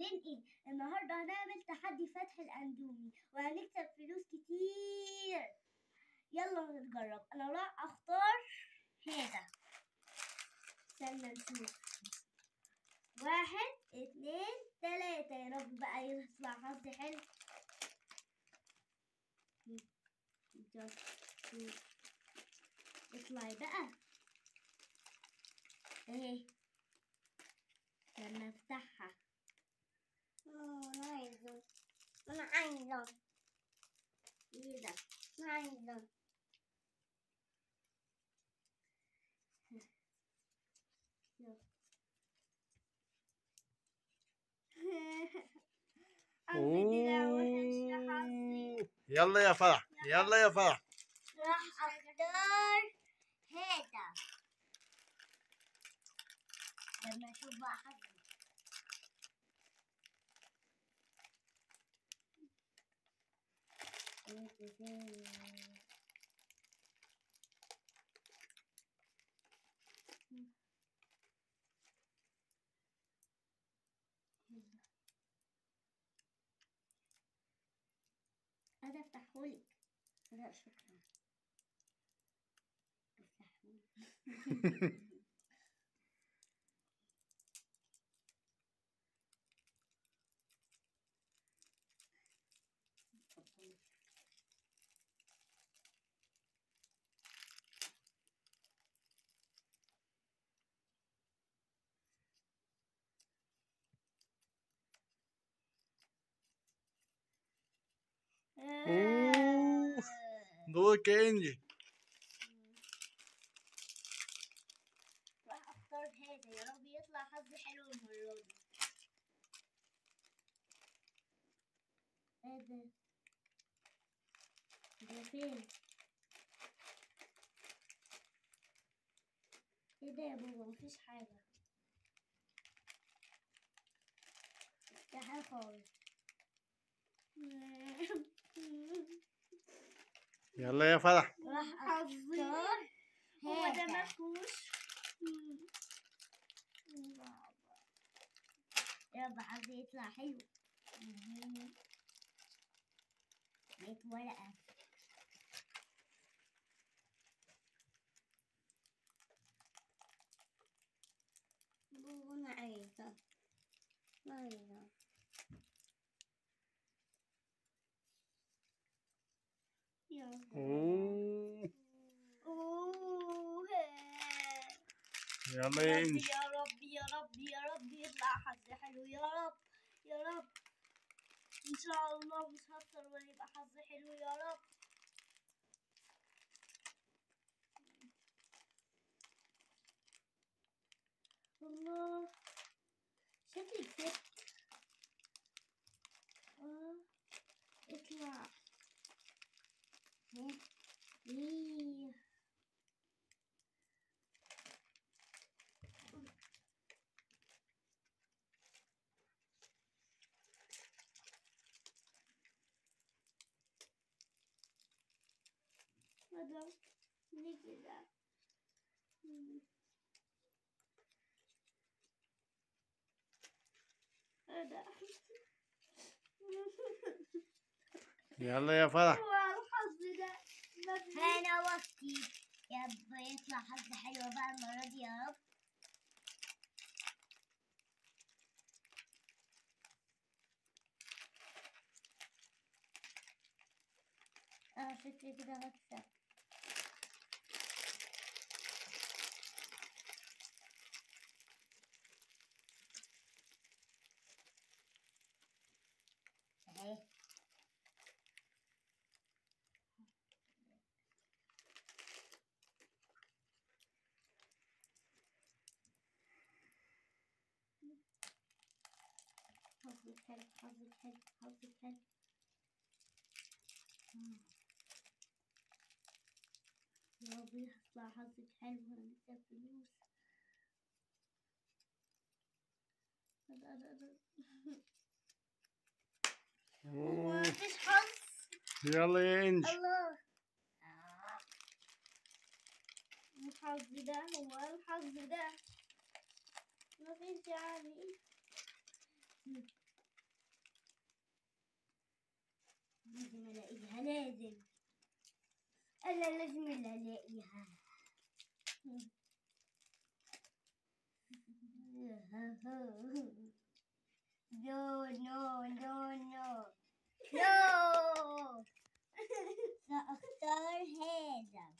عاملين ايه النهارده هنعمل تحدي فتح الاندومي وهنكسب فلوس كتير يلا نجرب انا راح اختار هذا استنى نشوف واحد اتنين تلاتة يا رب بقى يطلع حظي حلو اطلعي بقى اهي لما افتحها انا عايزه انا عايزه ايه ده انا عايزه حظي كده وحش حظي يلا يا فرح يلا يا فرح راح اختار هذا لما اشوف بقى حظي هذا افتحهولك لا شكرا افتحهولي اتفضلي. أوه. دورك يا انجي راح اختار هذا يا رب يطلع حظي حلو المرة دي هذا ده فين؟ ايه ده يا بابا مفيش حاجة افتحها خالص يلا يا فرح راح اختار هو ده مفهوش يلا حظي يطلع حلو لقيت ورقة انا عايزه انا عايزه يلا أوه. اوه يلا يا ربي انجي يا رب يا رب يا رب يطلع حظي حلو يا رب يا رب ان شاء الله مش هخسر ويبقى حظي حلو يا رب الله شكلي كسبت اه اطلع ها ايه هذا ليه كده مم. هذا يلا يا فرح هو الحظ ده انا وقتي يبا يطلع حظ حلو بقى المرة دي يا رب اه شكلي كده هكسب اهي حظك حلو حظك حلو حظك حلو مم. يا رب يطلع حظك حلو ونكسب فلوس هذا- هذا- هذا. أوه. مفيش حظ يلا يا انجي الله آه. الحظ ده هو الحظ ده مفيش يعني لازم انا لازم اللي الاقيها No, no, no, no. No! سأختار هذا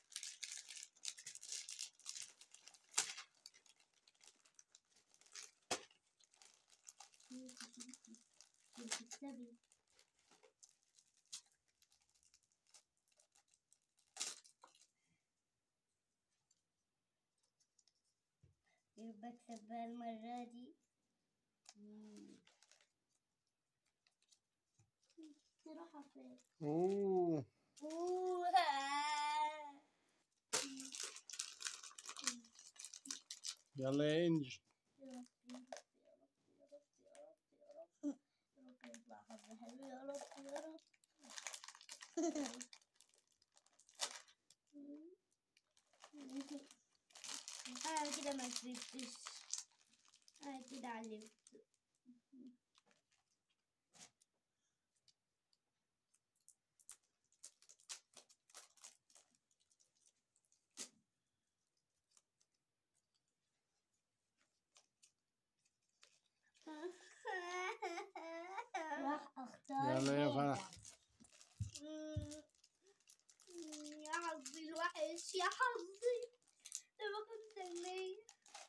تكسبي بكسب بقى المرة دي مم. راحة فين؟ اوه أوه. يلا يا انجي يا رب يا رب يا رب يا رب يا رب يا رب يا رب يطلع حظ حلو يا رب يا رب أنا كده ما كسبتش أنا كده علمت راح اختار يلا يا هذا. فرح. مم. يا حظي الوحش يا حظي لما كنت سمية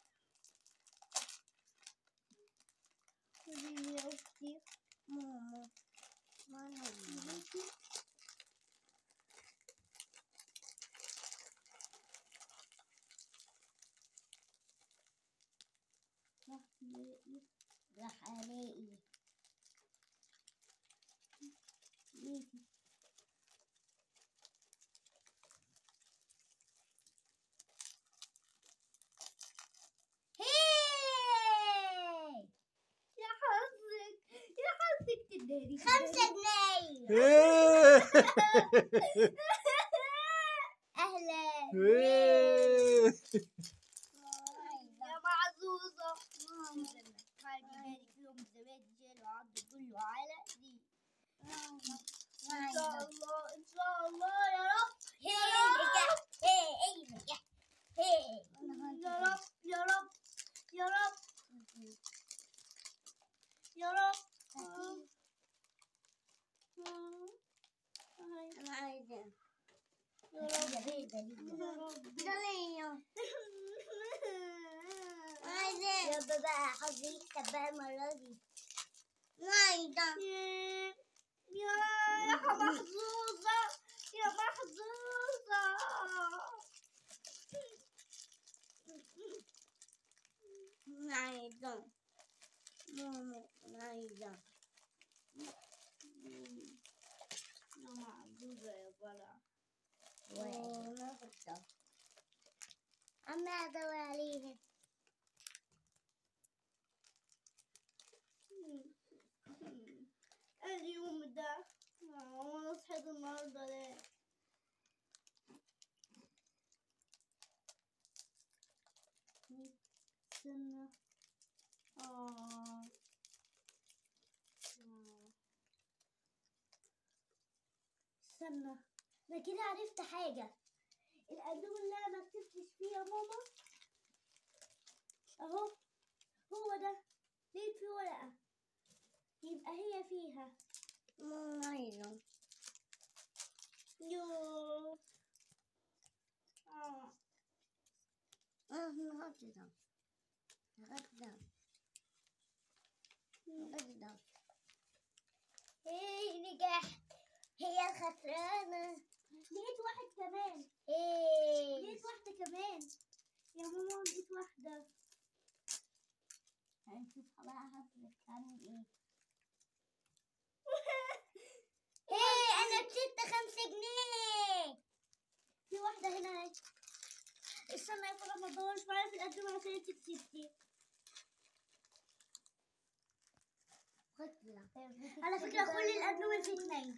خذيني يا اختي ماما ماما راح الاقي راح الاقي ميتي هاي يا حظك يا حظك تداري خمسة جنيه إيه. أهلا إيه. يا معزوزة هاجي بالك يوم زبادي جاله عض كله على دي إن شاء الله إن شاء الله يا رب يا رب يا رب يا رب يا رب يا رب أنا عايزة يا رب يا رب دليل عايزة يا بابا حظي يكسب بقى المرة دي عايزة يا يا محظوظة يا محظوظة عايزة ماما عايزة يا محظوظة يا بلا وناخدها أما أدور عليها اليوم ده وانا صحيت النهارده ليه استنى اه آه. استنى انا كده عرفت حاجة الألبوم اللي انا ما كتبتش فيه يا ماما اهو هو ده لقيت فيه ورقة يبقى هي فيها ماما عايزة يو اه أنا هاخدها هاخدها هاخدها هي نجحت هي الخسرانة لقيت واحد كمان إيه لقيت واحدة كمان يا ماما لقيت واحدة هنشوف بقى هفلت تعمل ايه إيه أنا كسبت خمسة جنيه في واحدة هنا اهي استنى يا فرح ما تدورش معايا في القديمة عشان انت كسبتي خدها على فكرة كل القديمة في اتنين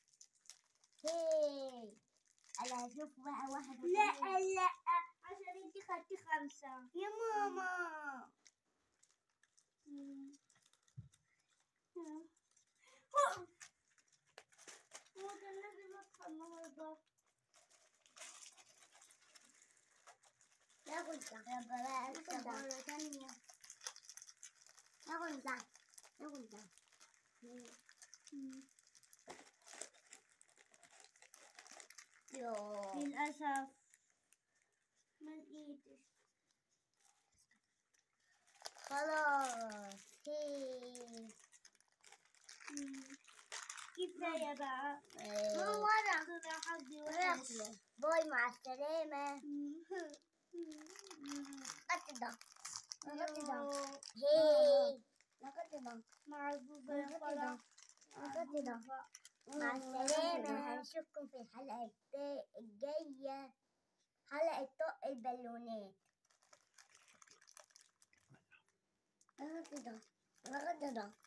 هي أنا هشوف بقى واحدة لا كمان. لا عشان انت خدتي خمسة يا ماما مم. هو كان لازم يلا بقى اكسب مرة تانية ناخد ده ناخد ده يوه للأسف ما لقيتش خلاص هي كفاية بقى هو ورا طلع حد وحش ناكله باي مع السلامة ناخد ده ناخد ده هي ناخد ده معذوبة يا ناخد فرح ده ناخد ده مع السلامة هنشوفكم في الحلقة الجا- الجاية حلقة طق البالونات ناخد ده ناخد ده